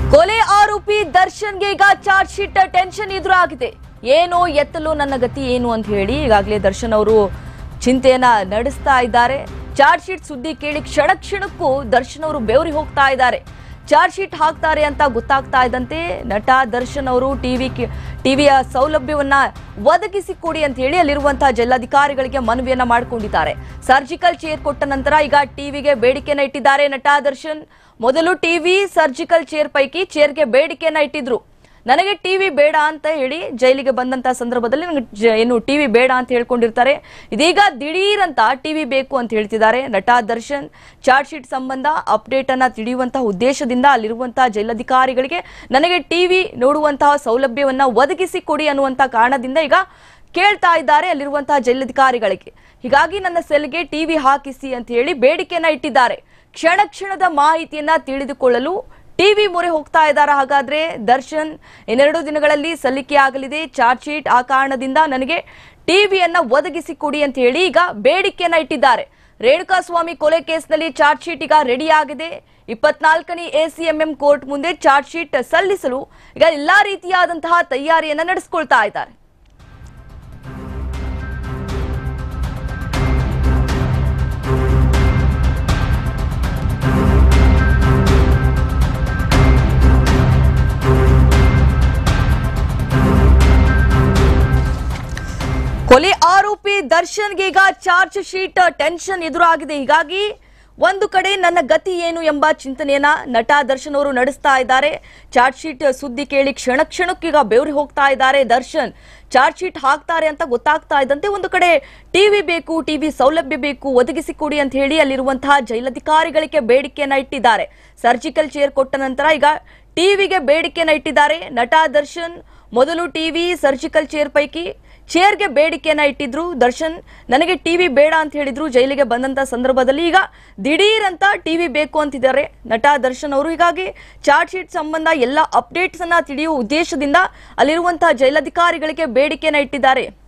ಕೊಲೆ ಆರೋಪಿ ದರ್ಶನ್ಗೆ ಈಗ ಚಾರ್ಜ್ ಶೀಟ್ ಟೆನ್ಷನ್ ಎದುರಾಗಿದೆ ಏನು ಎತ್ತಲು ನನ್ನ ಗತಿ ಏನು ಅಂತ ಹೇಳಿ ಈಗಾಗಲೇ ದರ್ಶನ್ ಅವರು ಚಿಂತೆಯನ್ನ ನಡೆಸ್ತಾ ಇದ್ದಾರೆ ಚಾರ್ಜ್ ಶೀಟ್ ಸುದ್ದಿ ಕೇಳಿ ಕ್ಷಣ ಕ್ಷಣಕ್ಕೂ ದರ್ಶನ್ ಅವರು ಬೆವರಿ ಹೋಗ್ತಾ ಇದ್ದಾರೆ ಚಾರ್ಜ್ ಶೀಟ್ ಹಾಕ್ತಾರೆ ಅಂತ ಗೊತ್ತಾಗ್ತಾ ಇದ್ದಂತೆ ನಟ ದರ್ಶನ್ ಅವರು ಟಿವಿ ಟಿವಿಯ ಸೌಲಭ್ಯವನ್ನ ಒದಗಿಸಿ ಕೊಡಿ ಅಂತ ಹೇಳಿ ಅಲ್ಲಿರುವಂತಹ ಜಿಲ್ಲಾಧಿಕಾರಿಗಳಿಗೆ ಮನವಿಯನ್ನ ಮಾಡಿಕೊಂಡಿದ್ದಾರೆ ಸರ್ಜಿಕಲ್ ಚೇರ್ ಕೊಟ್ಟ ನಂತರ ಈಗ ಟಿವಿಗೆ ಬೇಡಿಕೆಯನ್ನ ಇಟ್ಟಿದ್ದಾರೆ ನಟ ದರ್ಶನ್ ಮೊದಲು ಟಿವಿ ಸರ್ಜಿಕಲ್ ಚೇರ್ ಪೈಕಿ ಚೇರ್ಗೆ ಬೇಡಿಕೆಯನ್ನ ಇಟ್ಟಿದ್ರು ನನಗೆ ಟಿವಿ ಬೇಡ ಅಂತ ಹೇಳಿ ಜೈಲಿಗೆ ಬಂದಂತ ಸಂದರ್ಭದಲ್ಲಿ ನನಗೆ ಜ- ಏನು ಟಿವಿ ಬೇಡ ಅಂತ ಹೇಳ್ಕೊಂಡಿರ್ತಾರೆ ಇದೀಗ ದಿಢೀರ್ ಅಂತ ಟಿವಿ ಬೇಕು ಅಂತ ಹೇಳ್ತಿದ್ದಾರೆ ನಟ ದರ್ಶನ್ ಚಾರ್ಜ್ ಶೀಟ್ ಸಂಬಂಧ ಅಪ್ಡೇಟ್ ಅನ್ನ ತಿಳಿಯುವಂತಹ ಉದ್ದೇಶದಿಂದ ಅಲ್ಲಿರುವಂತಹ ಜೈಲಧಿಕಾರಿಗಳಿಗೆ ನನಗೆ ಟಿವಿ ನೋಡುವಂತಹ ಸೌಲಭ್ಯವನ್ನ ಒದಗಿಸಿ ಕೊಡಿ ಅನ್ನುವಂತ ಕಾರಣದಿಂದ ಈಗ ಕೇಳ್ತಾ ಇದ್ದಾರೆ ಅಲ್ಲಿರುವಂತಹ ಜೈಲಧಿಕಾರಿಗಳಿಗೆ ಹೀಗಾಗಿ ನನ್ನ ಸೆಲ್ಗೆ ಟಿವಿ ಹಾಕಿಸಿ ಅಂತ ಹೇಳಿ ಬೇಡಿಕೆಯನ್ನ ಇಟ್ಟಿದ್ದಾರೆ ಕ್ಷಣ ಕ್ಷಣದ ಮಾಹಿತಿಯನ್ನ ತಿಳಿದುಕೊಳ್ಳಲು ಟಿವಿ ಮೊರೆ ಹೋಗ್ತಾ ಇದ್ದಾರೆ ಹಾಗಾದ್ರೆ ದರ್ಶನ್ ಇನ್ನೆರಡು ದಿನಗಳಲ್ಲಿ ಸಲ್ಲಿಕೆ ಆಗಲಿದೆ ಚಾರ್ಜ್ ಶೀಟ್ ಆ ಕಾರಣದಿಂದ ನನಗೆ ಟಿವಿಯನ್ನ ಒದಗಿಸಿ ಕೊಡಿ ಅಂತ ಹೇಳಿ ಈಗ ಬೇಡಿಕೆಯನ್ನ ಇಟ್ಟಿದ್ದಾರೆ ರೇಣುಕಾಸ್ವಾಮಿ ಕೊಲೆ ಕೇಸ್ನಲ್ಲಿ ಚಾರ್ಜ್ ಶೀಟ್ ಈಗ ರೆಡಿ ಆಗಿದೆ ಇಪ್ಪತ್ನಾಲ್ಕನೇ ಎಸಿಎಂಎಂ ಕೋರ್ಟ್ ಮುಂದೆ ಚಾರ್ಜ್ ಶೀಟ್ ಸಲ್ಲಿಸಲು ಈಗ ಎಲ್ಲಾ ರೀತಿಯಾದಂತಹ ತಯಾರಿಯನ್ನ ನಡೆಸ್ಕೊಳ್ತಾ ಇದ್ದಾರೆ ಕೊಲೆ ಆರೋಪಿ ದರ್ಶನ್ಗೆ ಈಗ ಚಾರ್ಜ್ ಶೀಟ್ ಟೆನ್ಷನ್ ಎದುರಾಗಿದೆ ಹೀಗಾಗಿ ಒಂದು ಕಡೆ ನನ್ನ ಗತಿ ಏನು ಎಂಬ ಚಿಂತನೆಯನ್ನ ನಟ ದರ್ಶನ್ ಅವರು ನಡೆಸ್ತಾ ಇದ್ದಾರೆ ಚಾರ್ಜ್ ಶೀಟ್ ಸುದ್ದಿ ಕೇಳಿ ಕ್ಷಣ ಕ್ಷಣಕ್ಕೀಗ ಬೆವರಿ ಹೋಗ್ತಾ ಇದ್ದಾರೆ ದರ್ಶನ್ ಚಾರ್ಜ್ ಶೀಟ್ ಹಾಕ್ತಾರೆ ಅಂತ ಗೊತ್ತಾಗ್ತಾ ಇದ್ದಂತೆ ಒಂದು ಕಡೆ ಟಿವಿ ಬೇಕು ಟಿವಿ ಸೌಲಭ್ಯ ಬೇಕು ಒದಗಿಸಿ ಕೊಡಿ ಅಂತ ಹೇಳಿ ಅಲ್ಲಿರುವಂತಹ ಜೈಲಧಿಕಾರಿಗಳಿಗೆ ಬೇಡಿಕೆಯನ್ನ ಇಟ್ಟಿದ್ದಾರೆ ಸರ್ಜಿಕಲ್ ಚೇರ್ ಕೊಟ್ಟ ನಂತರ ಈಗ ಟಿವಿಗೆ ಬೇಡಿಕೆಯನ್ನ ಇಟ್ಟಿದ್ದಾರೆ ನಟ ದರ್ಶನ್ ಮೊದಲು ಟಿವಿ ಸರ್ಜಿಕಲ್ ಚೇರ್ ಪೈಕಿ ಚೇರ್ಗೆ ಬೇಡಿಕೆಯನ್ನ ಇಟ್ಟಿದ್ರು ದರ್ಶನ್ ನನಗೆ ಟಿವಿ ಬೇಡ ಅಂತ ಹೇಳಿದ್ರು ಜೈಲಿಗೆ ಬಂದಂತ ಸಂದರ್ಭದಲ್ಲಿ ಈಗ ದಿಢೀರ್ ಅಂತ ಟಿವಿ ಬೇಕು ಅಂತಿದ್ದಾರೆ ನಟ ದರ್ಶನ್ ಅವರು ಹೀಗಾಗಿ ಚಾರ್ಜ್ ಶೀಟ್ ಸಂಬಂಧ ಎಲ್ಲ ಅಪ್ಡೇಟ್ಸ್ ಅನ್ನ ತಿಳಿಯುವ ಉದ್ದೇಶದಿಂದ ಅಲ್ಲಿರುವಂತಹ ಜೈಲಧಿಕಾರಿಗಳಿಗೆ ಬೇಡಿಕೆಯನ್ನ ಇಟ್ಟಿದ್ದಾರೆ